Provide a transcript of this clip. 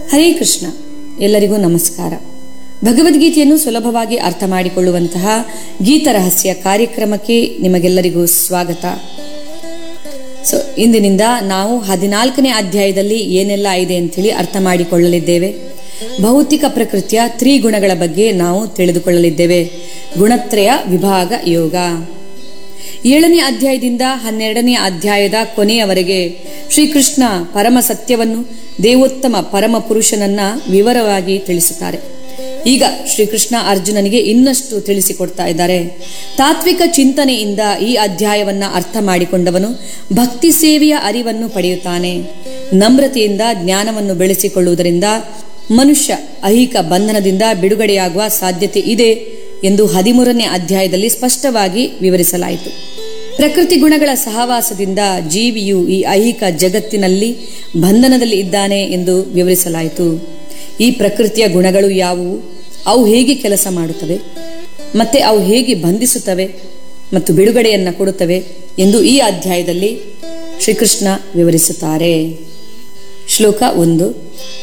ಹರೇ ಕೃಷ್ಣ ಎಲ್ಲರಿಗೂ ನಮಸ್ಕಾರ ಭಗವದ್ಗೀತೆಯನ್ನು ಸುಲಭವಾಗಿ ಅರ್ಥ ಮಾಡಿಕೊಳ್ಳುವಂತಹ ಗೀತರಹಸ್ಯ ಕಾರ್ಯಕ್ರಮಕ್ಕೆ ನಿಮಗೆಲ್ಲರಿಗೂ ಸ್ವಾಗತ ಸೊ ಇಂದಿನಿಂದ ನಾವು ಹದಿನಾಲ್ಕನೇ ಅಧ್ಯಾಯದಲ್ಲಿ ಏನೆಲ್ಲ ಇದೆ ಅಂತೇಳಿ ಅರ್ಥ ಮಾಡಿಕೊಳ್ಳಲಿದ್ದೇವೆ ಭೌತಿಕ ಪ್ರಕೃತಿಯ ತ್ರಿಗುಣಗಳ ಬಗ್ಗೆ ನಾವು ತಿಳಿದುಕೊಳ್ಳಲಿದ್ದೇವೆ ಗುಣತ್ರಯ ವಿಭಾಗ ಯೋಗ ಏಳನೇ ಅಧ್ಯಾಯದಿಂದ ಹನ್ನೆರಡನೇ ಅಧ್ಯಾಯದ ಕೊನೆಯವರೆಗೆ ಶ್ರೀಕೃಷ್ಣ ಪರಮ ಸತ್ಯವನ್ನು ದೇವೋತ್ತಮ ಪರಮ ಪುರುಷನನ್ನ ವಿವರವಾಗಿ ತಿಳಿಸುತ್ತಾರೆ ಈಗ ಶ್ರೀಕೃಷ್ಣ ಅರ್ಜುನನಿಗೆ ಇನ್ನಷ್ಟು ತಿಳಿಸಿಕೊಡ್ತಾ ಇದ್ದಾರೆ ತಾತ್ವಿಕ ಚಿಂತನೆಯಿಂದ ಈ ಅಧ್ಯಾಯವನ್ನ ಅರ್ಥ ಮಾಡಿಕೊಂಡವನು ಭಕ್ತಿ ಸೇವೆಯ ಅರಿವನ್ನು ಪಡೆಯುತ್ತಾನೆ ನಮ್ರತೆಯಿಂದ ಜ್ಞಾನವನ್ನು ಬೆಳೆಸಿಕೊಳ್ಳುವುದರಿಂದ ಮನುಷ್ಯ ಐಹಿಕ ಬಂಧನದಿಂದ ಬಿಡುಗಡೆಯಾಗುವ ಸಾಧ್ಯತೆ ಇದೆ ಎಂದು ಹದಿಮೂರನೇ ಅಧ್ಯಾಯದಲ್ಲಿ ಸ್ಪಷ್ಟವಾಗಿ ವಿವರಿಸಲಾಯಿತು ಪ್ರಕೃತಿ ಗುಣಗಳ ಸಹವಾಸದಿಂದ ಜೀವಿಯು ಈ ಐಹಿಕ ಜಗತ್ತಿನಲ್ಲಿ ಬಂಧನದಲ್ಲಿ ಇದ್ದಾನೆ ಎಂದು ವಿವರಿಸಲಾಯಿತು ಈ ಪ್ರಕೃತಿಯ ಗುಣಗಳು ಯಾವುವು ಅವು ಹೇಗೆ ಕೆಲಸ ಮಾಡುತ್ತವೆ ಮತ್ತೆ ಅವು ಹೇಗೆ ಬಂಧಿಸುತ್ತವೆ ಮತ್ತು ಬಿಡುಗಡೆಯನ್ನ ಕೊಡುತ್ತವೆ ಎಂದು ಈ ಅಧ್ಯಾಯದಲ್ಲಿ ಶ್ರೀಕೃಷ್ಣ ವಿವರಿಸುತ್ತಾರೆ ಶ್ಲೋಕ ಒಂದು